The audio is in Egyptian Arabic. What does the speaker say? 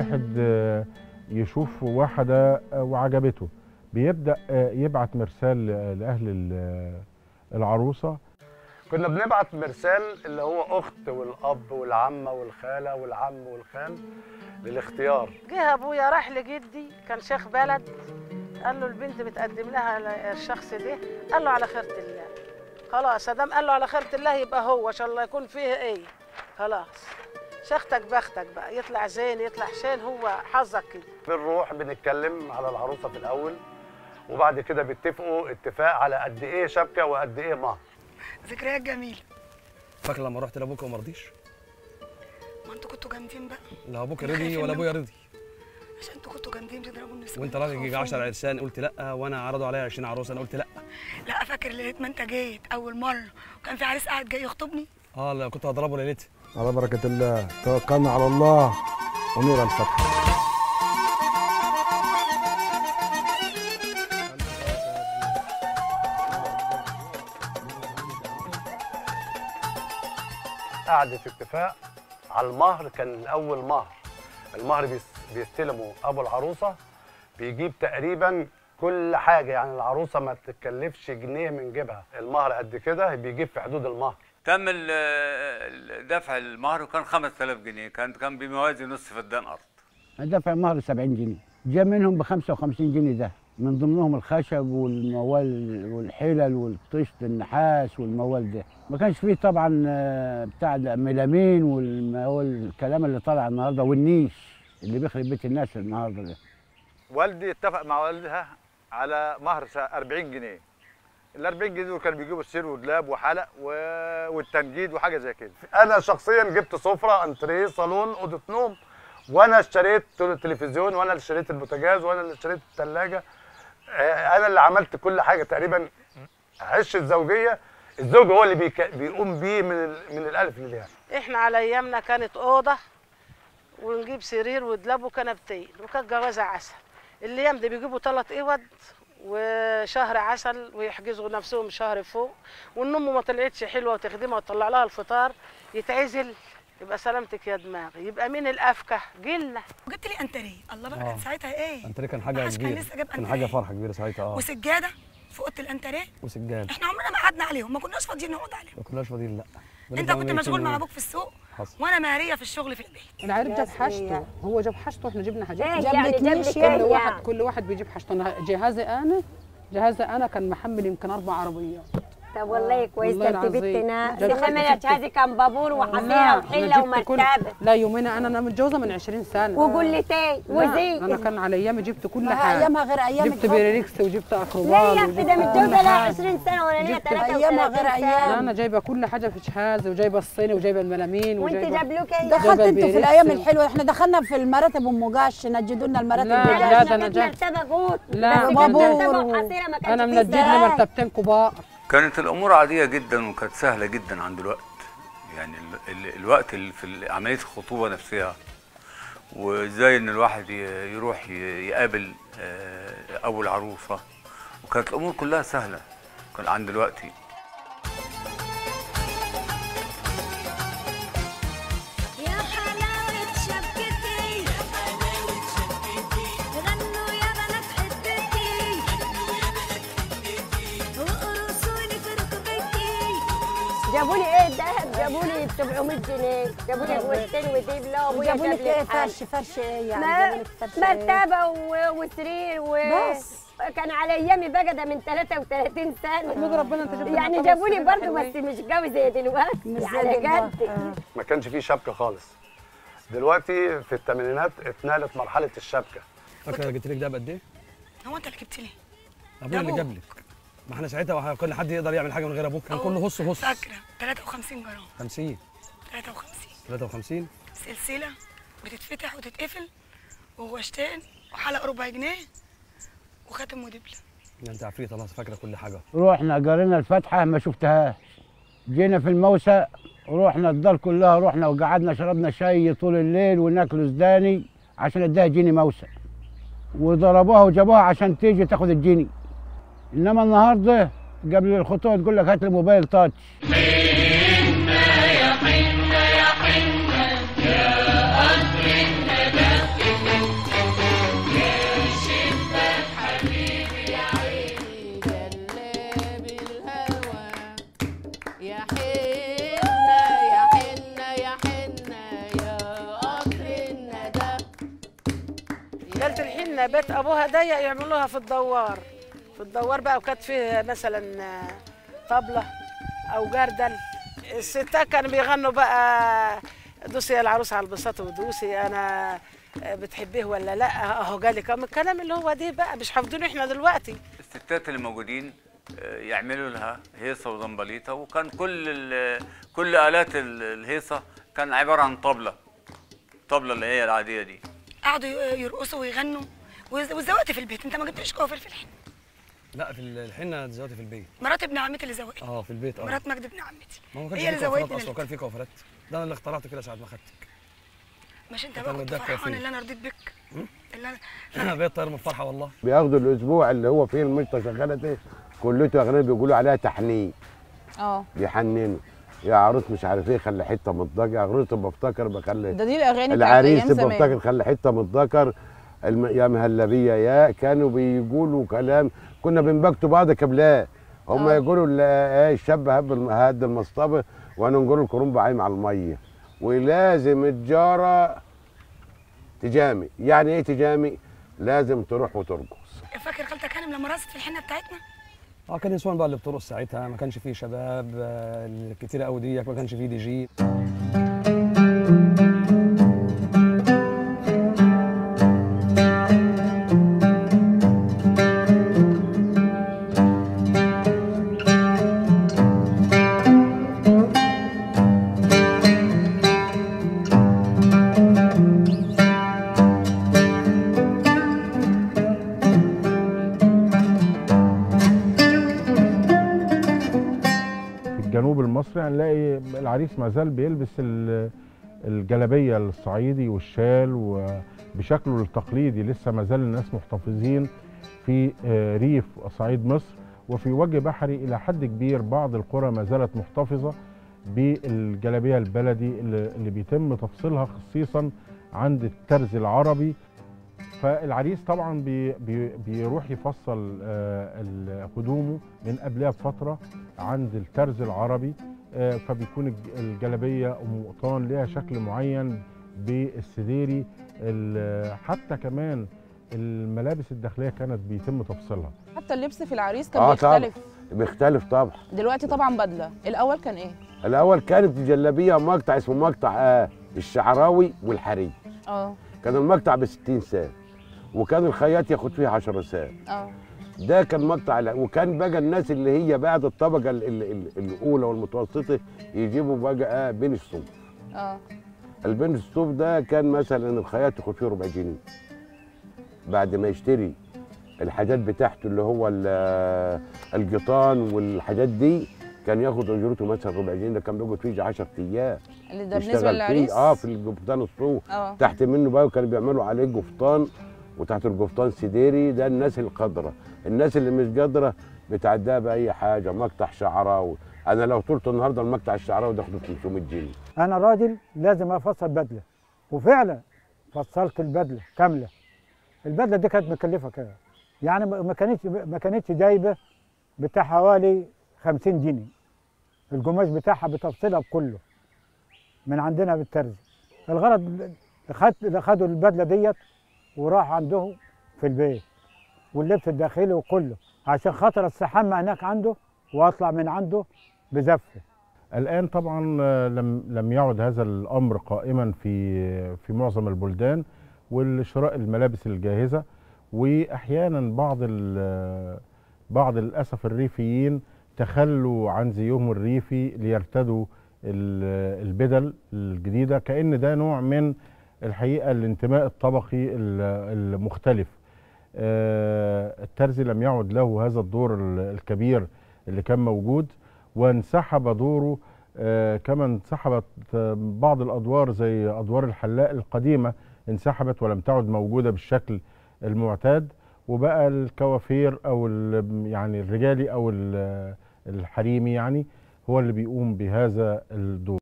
واحد آه، يشوف واحدة آه، وعجبته بيبدأ آه، يبعت مرسال ل- لأهل ال- العروسة كنا بنبعت مرسال اللي هو اخت والاب والعمه والخاله والعم والخال للاختيار جه ابويا راح لجدي كان شيخ بلد قال له البنت بتقدم لها ل- الشخص ده قال له على خيرة الله خلاص ادام قال له على خيرة الله يبقى هو ان شاء الله يكون فيه ايه خلاص شختك بختك بقى يطلع زين يطلع شين هو حظك كده بنروح بنتكلم على العروسه في الاول وبعد كده بيتفقوا اتفاق على قد ايه شبكه وقد ايه مهر ذكريات جميله فاكر لما رحت لابوك وما رضيش ما انتوا كنتوا جامدين بقى لا ابوك خايفين رضي ولا منه. ابويا رضي عشان انتوا كنتوا جامدين بتضربوا النسوان وانت راجل يجي 10 خوفوني. عرسان قلت لا وانا عرضوا عليا 20 عروسه انا قلت لا لا فاكر ليله ما انت جيت اول مره وكان في عريس قاعد جاي يخطبني اه لا كنت هضربه ليلتها على بركة الله توكلنا على الله ونور الفتح قعدت اتفاق على المهر كان الاول مهر المهر بيس- بيستلمه ابو العروسه بيجيب تقريبا كل حاجه يعني العروسه ما تتكلفش جنيه من جيبها المهر قد كده بيجيب في حدود المهر تم ال- ال- دفع المهر وكان 5000 جنيه كان كان بموازي نص فدان ارض دفع مهر 70 جنيه جاء منهم ب 55 جنيه ده من ضمنهم الخشب والموال والحلل والطشت النحاس والموال ده ما كانش فيه طبعا آه، بتاع ده ميلامين والموال الكلام اللي طالع النهارده والنيش اللي بيخرب بيت الناس النهارده ده والدي اتفق مع والدها على مهر س- 40 جنيه ال 40 جنيه دول كانوا بيجيبوا السير ودلاب وحلق و... والتنجيد وحاجه زي كده انا شخصيا جبت سفره انتريه صالون اوضه نوم وانا اشتريت التلفزيون وانا اللي اشتريت البوتاجاز وانا اللي اشتريت الثلاجه انا اللي عملت كل حاجه تقريبا عش الزوجيه الزوج هو اللي بيك... بيقوم بيه من ال... من الالف للياء احنا على ايامنا كانت اوضه ونجيب سرير ودلاب وكنبتين وكانت جوازه عسل الايام دي بيجيبوا ثلاث اوض وشهر عسل ويحجزوا نفسهم شهر فوق وان امه ما طلعتش حلوه وتخدمها وتطلع لها الفطار يتعزل يبقى سلامتك يا دماغي يبقى مين الافكه جله وجبت لي انتريه الله بقى آه. كان ساعتها ايه انت كان حاجه محدش كان كبيره لسه جاب كان أنتريه. حاجه فرحه كبيره ساعتها اه وسجاده في اوضه الانتريه وسجاد احنا عمرنا ما قعدنا عليهم ما كناش فاضيين نقعد عليهم ما كناش فاضيين لا انت بنبقى كنت ميتين مشغول مع و- ابوك في السوق حصل وانا ماريه في الشغل في البيت العريس جاب حاجته هو جاب حاجته احنا جبنا حاجات ايه جاب يعني لك جاب مش لك كل ايه واحد يعني؟ كل واحد بيجيب حاجته أنا جهازي انا جهازي انا كان محمل يمكن اربع عربيات طب والله كويس والله ده انت العظيم. بنتنا جاب انما حاجة جهازي كان بابور لا، وحصيره أنا وحله جبت كل- ومرتبه لا يومين انا انا متجوزه من 20 سنه وجلتين لا، وزي انا كان على ايامي جبت كل ما هي حاجه أيامها غير أيامك جبت برضه. بيريكس وجبت لا اكروبال يا اخي ده متجوزه لها 20 سنه وانا ليا جبت 33 أيامها غير سنه لا انا جايبه كل حاجه في شهازه وجايبه الصيني وجايبه الملامين وانت وجايبه جاب لك ايه دخلت جابها انتوا في بيريكس. الايام الحلوه احنا دخلنا في المراتب ام جاش نجدوا لنا المراتب لا، بجاش. لا، ده أنا كانت جاب- مرتبه جوت لا، بس كانت بابور مرتبه و- وحصيره ما كانش انا فيه منجد لي سراير. مرتبتين كبار كانت الامور عاديه جدا وكانت سهله جدا عند الوقت يعني ال ال الوقت اللي في عمليه الخطوبه نفسها وازاي ان الواحد ي- يروح ي- يقابل آه، ابو العروسه وكانت الامور كلها سهله كان عند دلوقتي يا حلاوة شبكتي يا حلاوة شبكتي غنوا يا بنات حتتي وقرصوني في ركبتي جابوا لي ايه دهب جابوا لي 700 جنيه جابوا لي غوشتين ودبله وابويا جابوا جاب لك لي ايه الحال. فرش فرش ايه يعني ما- جابوا لك فرش ايه مرتبه و- وسرير و بس. كان على ايامي بقى ده من 33 سنه احمد ربنا انت جبت لنا يعني خمس جابوا لي سنين برضه حلوين. بس مش قوي زي دلوقتي مش زي على دلوقتي. جد آه. ما كانش فيه شبكه خالص دلوقتي في الثمانينات اتنقلت مرحله الشبكه فاكر انا جبت لك ده بقد ايه؟ هو انت اللي جبت لي ابويا اللي أبوك. جاب لك ما احنا ساعتها وح- كل حد يقدر يعمل حاجه من غير ابوك كان كله هص هص فاكره 53 جرام 50 53 53 سلسله بتتفتح وتتقفل وغوشتين وحلق ربع جنيه وخاتم ودبله ده انت عفريت خلاص فاكره كل حاجه رحنا قرينا الفاتحه ما شفتهاش جينا في الموسى رحنا الدار كلها رحنا وقعدنا شربنا شاي طول الليل وناكلوا زداني عشان اديها جيني موسى وضربوها وجابوها عشان تيجي تاخد الجيني انما النهارده قبل الخطوه تقول لك هات لي موبايل تاتش يا حنة يا حنة يا قطر الندى لنا بيت ابوها ضيق يعملوها في الدوار في الدوار بقى وكانت فيه مثلا آه، طبله او جردل الستات كانوا بيغنوا بقى دوسي يا العروس على البساط ودوسي انا آه، بتحبيه ولا لا اهو جالي كم الكلام اللي هو ده بقى مش حافظينه احنا دلوقتي الستات اللي موجودين آه، يعملوا لها هيصه وزنبليطه وكان كل ال- كل الات ال- الهيصه كان عباره عن طبله طبله اللي هي العاديه دي قعدوا ي- يرقصوا ويغنوا وز- وزوقت في البيت انت ما جبتليش كوافير في الحين لا في الحنه دلوقتي في البيت مرات ابن عمتي اللي زوقتني اه في البيت اه مرات مجد ابن عمتي ما هو ما كانش هي اللي في كوافرات زوقتني اصلا وكان في كوافرات ده انا اللي اخترعته كده ساعه ما خدتك مش انت كان بقى كنت متدفى فرحان فيه. اللي انا رضيت بك م? اللي انا بقيت طاير من الفرحه والله بياخدوا الاسبوع اللي هو فيه المشطه شغاله دي كلته اغنيه بيقولوا عليها تحنين اه بيحننوا يا عروس مش عارف ايه خلي حته من الذكر يا عروس بفتكر بخلي ده دي الاغاني بتاعت العريس ايام تبقى زمان بفتكر خلي حته من الذكر الم... يا مهلبيه يا كانوا بيقولوا كلام كنا بنبكتوا بعض كبلاه هم آه. يقولوا ال- ايه الشاب هب الم- هد المصطبه وانا نقول الكرنب عايم على الميه ولازم الجاره تجامي يعني ايه تجامي لازم تروح وترقص فاكر خالتك هانم لما رقصت في الحنه بتاعتنا اه كان نسوان بقى اللي بترقص ساعتها ما كانش فيه شباب آه، الكتيره قوي ديك ما كانش فيه دي جي في الجنوب المصري هنلاقي العريس ما زال بيلبس ال- الجلابيه الصعيدي والشال وبشكله التقليدي لسه ما زال الناس محتفظين في آه، ريف صعيد مصر وفي وجه بحري الى حد كبير بعض القرى ما زالت محتفظه بالجلابيه البلدي اللي اللي بيتم تفصيلها خصيصا عند الترز العربي فالعريس طبعا بي بي بيروح يفصل آه، ال- هدومه من قبلها بفتره عند الترز العربي آه، فبيكون الج- الجلابيه ام قطان ليها شكل معين بالسديري ال- حتى كمان الملابس الداخليه كانت بيتم تفصيلها حتى اللبس في العريس كان اه طبعا بيختلف بيختلف طبعا دلوقتي طبعا بدله الاول كان ايه الاول كانت جلابيه مقطع اسمه مقطع آه الشعراوي والحريم اه كان المقطع ب 60 ساعه وكان الخياط ياخد فيه 10 ساعه اه ده كان مقطع لا وكان بقى الناس اللي هي بعد الطبقه ال ال ال الاولى والمتوسطه يجيبوا بقى آه بين الصوف اه البين الصوف ده كان مثلا الخياط ياخد فيه ربع جنيه بعد ما يشتري الحاجات بتاعته اللي هو ال- القطان والحاجات دي كان ياخد اجرته مثلا ربع جنيه ده كان بيقعد فيه يجي 10 ايام اللي ده يشتغل بالنسبه فيه للعريس اه في القفطان الصوف اه تحت منه بقى وكانوا بيعملوا عليه قفطان وتحت القفطان سديري ده الناس القادره الناس اللي مش قادره بتعديها باي حاجه مقطع شعراوي انا لو طلت النهارده المقطع الشعراوي ده اخده 500 جنيه انا راجل لازم افصل بدله وفعلا فصلت البدله كامله البدله دي كانت مكلفه كده يعني ما ما كانتش ما كانتش جايبه بتاع حوالي 50 جنيه القماش بتاعها بتفصيلها بكله من عندنا بالترزي الغرض خد خدوا البدله ديت وراح عندهم في البيت واللبس الداخلي وكله عشان خاطر استحمى هناك عنده واطلع من عنده بزفه الآن طبعا آه، لم لم يعد هذا الأمر قائما في في معظم البلدان والشراء الملابس الجاهزة وأحيانا بعض ال- بعض للأسف الريفيين تخلوا عن زيهم الريفي ليرتدوا ال- البدل الجديدة كأن ده نوع من الحقيقة الانتماء الطبقي ال- المختلف آه، الترزي لم يعد له هذا الدور ال- الكبير اللي كان موجود وانسحب دوره آه، كما انسحبت آه، بعض الادوار زي ادوار الحلاق القديمه انسحبت ولم تعد موجوده بالشكل المعتاد وبقى الكوافير او ال- يعني الرجالي او ال- الحريمي يعني هو اللي بيقوم بهذا الدور